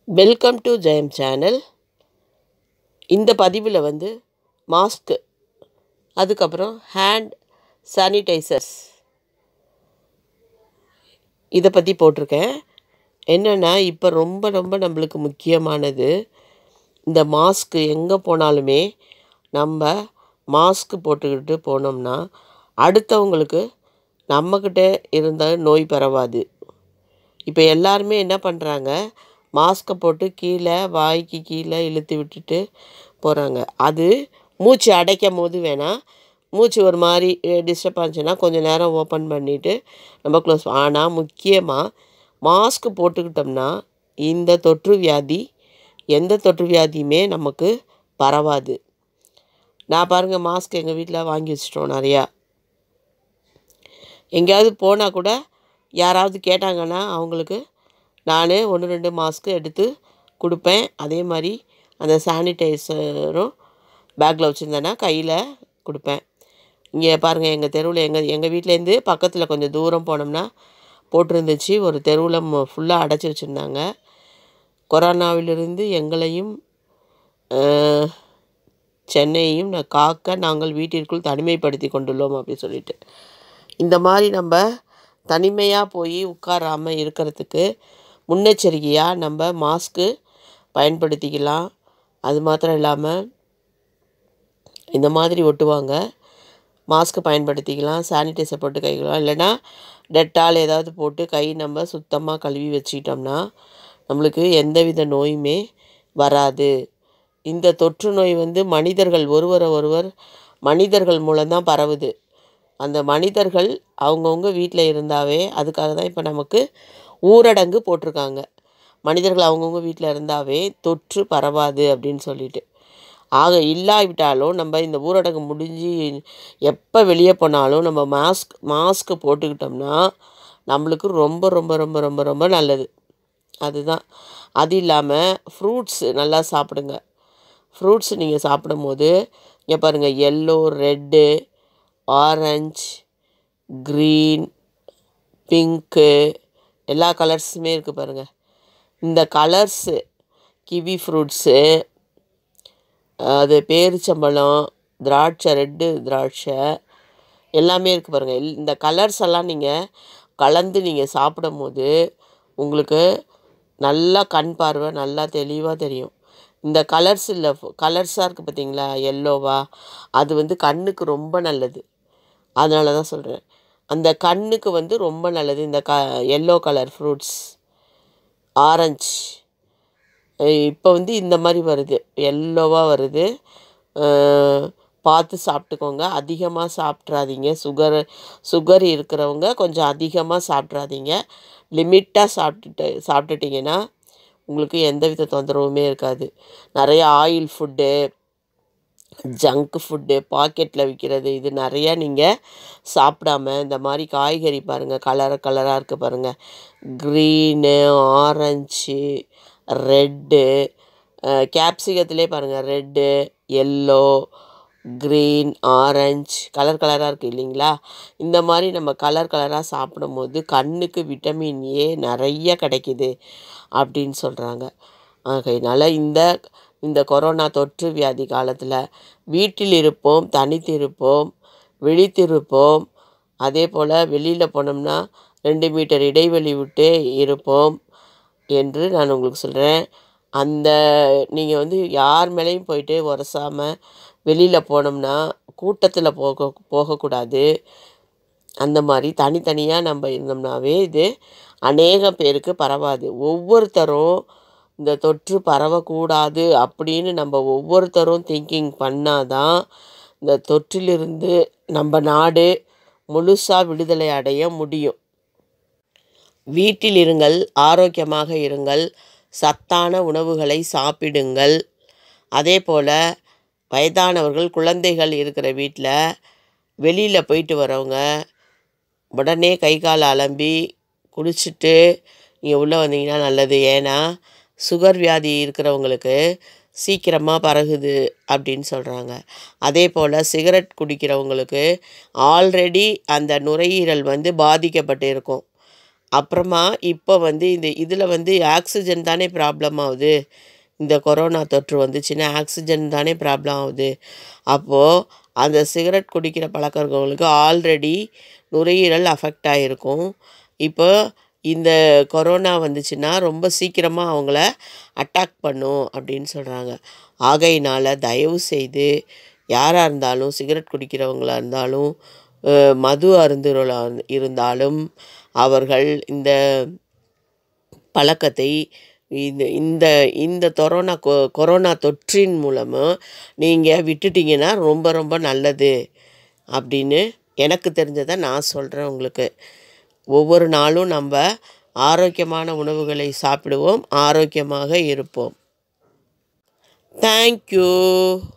welcome to Jayam channel இந்த பதிவில் வந்து மாஸ்க்கு அதுக்கப்புறம் ஹேண்ட் சானிடைசர்ஸ் இதை பற்றி போட்டிருக்கேன் என்னென்னா இப்போ ரொம்ப ரொம்ப நம்மளுக்கு முக்கியமானது இந்த மாஸ்க்கு எங்கே போனாலுமே நம்ம மாஸ்க் போட்டுக்கிட்டு போனோம்னா அடுத்தவங்களுக்கு நம்மக்கிட்ட இருந்த நோய் பரவாது இப்போ எல்லாருமே என்ன பண்ணுறாங்க மாஸ்க்கை போட்டு கீழே வாய்க்கு கீழே இழுத்து விட்டுட்டு போகிறாங்க அது மூச்சு அடைக்கும் போது வேணால் மூச்சு ஒரு மாதிரி டிஸ்டர்ப் ஆச்சுன்னா கொஞ்சம் நேரம் ஓப்பன் பண்ணிவிட்டு நம்ம க்ளோஸ் ஆனால் முக்கியமாக மாஸ்க் போட்டுக்கிட்டோம்னா இந்த தொற்று வியாதி எந்த தொற்று வியாதியுமே நமக்கு பரவாது நான் பாருங்கள் மாஸ்க் எங்கள் வீட்டில் வாங்கி வச்சிட்டோம் நிறையா எங்கேயாவது போனால் கூட யாராவது கேட்டாங்கன்னா அவங்களுக்கு நான் ஒன்று ரெண்டு மாஸ்க்கு எடுத்து கொடுப்பேன் அதே மாதிரி அந்த சானிடைசரும் பேக்கில் வச்சுருந்தேன்னா கையில் கொடுப்பேன் இங்கே பாருங்கள் எங்கள் தெருவில் எங்கள் எங்கள் வீட்டிலேருந்து பக்கத்தில் கொஞ்சம் தூரம் போனோம்னா போட்டிருந்துச்சு ஒரு தெருவில் ஃபுல்லாக அடைச்சி வச்சுருந்தாங்க கொரோனாவிலிருந்து எங்களையும் அஹ், சென்னையையும் நான் காக்க நாங்கள் வீட்டிற்குள் தனிமைப்படுத்தி கொண்டுள்ளோம் அப்படின்னு சொல்லிட்டு இந்த மாதிரி நம்ம தனிமையாக போய் உட்காராம இருக்கிறதுக்கு முன்னெச்சரிக்கையாக நம்ம மாஸ்க்கு பயன்படுத்திக்கலாம் அது மாத்திரம் இல்லாமல் இந்த மாதிரி ஒட்டுவாங்க மாஸ்க்கு பயன்படுத்திக்கலாம் சானிடைசர் போட்டு கைக்கலாம் இல்லைன்னா டெட்டால் ஏதாவது போட்டு கை நம்ம சுத்தமாக கழுவி வச்சுக்கிட்டோம்னா நம்மளுக்கு எந்தவித நோயுமே வராது இந்த தொற்று நோய் வந்து மனிதர்கள் ஒருவரை ஒருவர் மனிதர்கள் மூலம்தான் பரவுது அந்த மனிதர்கள் அவங்கவுங்க வீட்டில் இருந்தாவே அதுக்காக தான் இப்போ நமக்கு ஊரடங்கு போட்டிருக்காங்க மனிதர்கள் அவங்கவுங்க வீட்டில் இருந்தாவே தொற்று பரவாது அப்படின்னு சொல்லிட்டு ஆக இல்லாவிட்டாலும் நம்ம இந்த ஊரடங்கு முடிஞ்சு எப்போ வெளியே போனாலும் நம்ம மாஸ்க் மாஸ்க்கு போட்டுக்கிட்டோம்னா நம்மளுக்கு ரொம்ப ரொம்ப ரொம்ப ரொம்ப ரொம்ப நல்லது அதுதான் அது இல்லாமல் ஃப்ரூட்ஸ் நல்லா சாப்பிடுங்க ஃப்ரூட்ஸ் நீங்கள் சாப்பிடும்போது இங்கே பாருங்கள் yellow red orange green pink எல்லா கலர்ஸுமே இருக்குது பாருங்கள் இந்த கலர்ஸு கிவி ஃப்ரூட்ஸு அது பேரிச்சம்பழம் திராட்சை ரெட்டு திராட்சை எல்லாமே இருக்குது பாருங்கள் எல் இந்த கலர்ஸ் எல்லாம் நீங்கள் கலந்து நீங்கள் சாப்பிடும்போது உங்களுக்கு நல்லா கண் பார்வை நல்லா தெளிவாக தெரியும் இந்த கலர்ஸ் இல்லை கலர்ஸாக இருக்குது பார்த்தீங்களா எல்லோவா அது வந்து கண்ணுக்கு ரொம்ப நல்லது அதனால தான் சொல்கிறேன் அந்த கண்ணுக்கு வந்து ரொம்ப நல்லது இந்த க எல்லோ கலர் ஃப்ரூட்ஸ் ஆரஞ்ச் இப்போ வந்து இந்த மாதிரி வருது எல்லோவாக வருது அஹ், பார்த்து சாப்பிட்டுக்கோங்க அதிகமாக சாப்பிட்றாதீங்க சுகர் சுகர் இருக்கிறவங்க கொஞ்சம் அதிகமாக சாப்பிட்றாதீங்க லிமிட்டாக சாப்பிட்டுட்டு சாப்பிட்டுட்டிங்கன்னா உங்களுக்கு எந்தவித தொந்தரவுமே இருக்காது நிறைய ஆயில் ஃபுட்டு ஜங்க் ஃபுட்டு பாக்கெட்டில் விற்கிறது இது நிறையா நீங்கள் சாப்பிடாம இந்த மாதிரி காய்கறி பாருங்கள் கலர் கலராக இருக்குது பாருங்கள் க்ரீனு ஆரஞ்சு ரெட்டு கேப்சிகத்திலே பாருங்கள் red yellow green orange colour கலராக இருக்குது இல்லைங்களா இந்த மாதிரி நம்ம கலர் கலராக சாப்பிடும்போது கண்ணுக்கு விட்டமின் ஏ நிறைய கிடைக்குது அப்படின்னு சொல்கிறாங்க ஆகையினால இந்த இந்த கொரோனா தொற்று வியாதி காலத்தில் வீட்டில் இருப்போம் தனித்திருப்போம் விழித்திருப்போம் அதே போல் வெளியில் போனோம்னா ரெண்டு மீட்டர் இடைவெளி விட்டு இருப்போம் என்று நான் உங்களுக்கு சொல்கிறேன் அந்த நீங்கள் வந்து யார் மேலேயும் போயிட்டு உரசாமல் வெளியில் போனோம்னா கூட்டத்தில் போக போகக்கூடாது அந்த மாதிரி தனித்தனியாக நம்ம இருந்தோம்னாவே இது அநேக பேருக்கு பரவாது ஒவ்வொருத்தரும் இந்த தொற்று பரவக்கூடாது அப்படின்னு நம்ம ஒவ்வொருத்தரும் திங்கிங் பண்ணாதான் இந்த தொற்றிலிருந்து நம்ம நாடு முழுசாக விடுதலை அடைய முடியும் வீட்டில் இருங்கள் ஆரோக்கியமாக இருங்கள் சத்தான உணவுகளை சாப்பிடுங்கள் அதே போல் வயதானவர்கள் குழந்தைகள் இருக்கிற வீட்டில் வெளியில் போயிட்டு வரவங்க உடனே கை கால் அலம்பி குளிச்சுட்டு நீங்கள் உள்ளே வந்தீங்கன்னா நல்லது ஏன்னா சுகர் வியாதி இருக்கிறவங்களுக்கு சீக்கிரமாக பரகுது அப்படின்னு சொல்கிறாங்க அதே போல் சிகரெட் குடிக்கிறவங்களுக்கு ஆல்ரெடி அந்த நுரையீரல் வந்து பாதிக்கப்பட்டு இருக்கும் அப்புறமா இப்போ வந்து இந்த இதில் வந்து ஆக்சிஜன் தானே ப்ராப்ளம் ஆகுது இந்த கொரோனா தொற்று வந்துச்சுன்னா ஆக்சிஜன் தானே ப்ராப்ளம் ஆகுது அப்போது அந்த சிகரெட் குடிக்கிற பழக்கம் இருக்கவங்களுக்கு ஆல்ரெடி நுரையீரல் அஃபெக்ட் ஆகிருக்கும் இப்போ இந்த கொரோனா வந்துச்சுன்னா ரொம்ப சீக்கிரமாக அவங்கள அட்டாக் பண்ணும் அப்படின்னு சொல்கிறாங்க ஆகையினால் தயவு செய்து யாராக இருந்தாலும் சிகரெட் குடிக்கிறவங்களா இருந்தாலும் அஹ், மது அருந்துகளா இருந்தாலும் அவர்கள் இந்த பழக்கத்தை இந்த இந்த இந்த கொரோனா கொ கொரோனா தொற்றின் மூலமாக நீங்கள் விட்டுட்டீங்கன்னா ரொம்ப ரொம்ப நல்லது அப்படின்னு எனக்கு தெரிஞ்சதை நான் சொல்கிறேன் உங்களுக்கு ஒவ்வொரு நாளும் நம்ம ஆரோக்கியமான உணவுகளை சாப்பிடுவோம் ஆரோக்கியமாக இருப்போம் தேங்க்யூ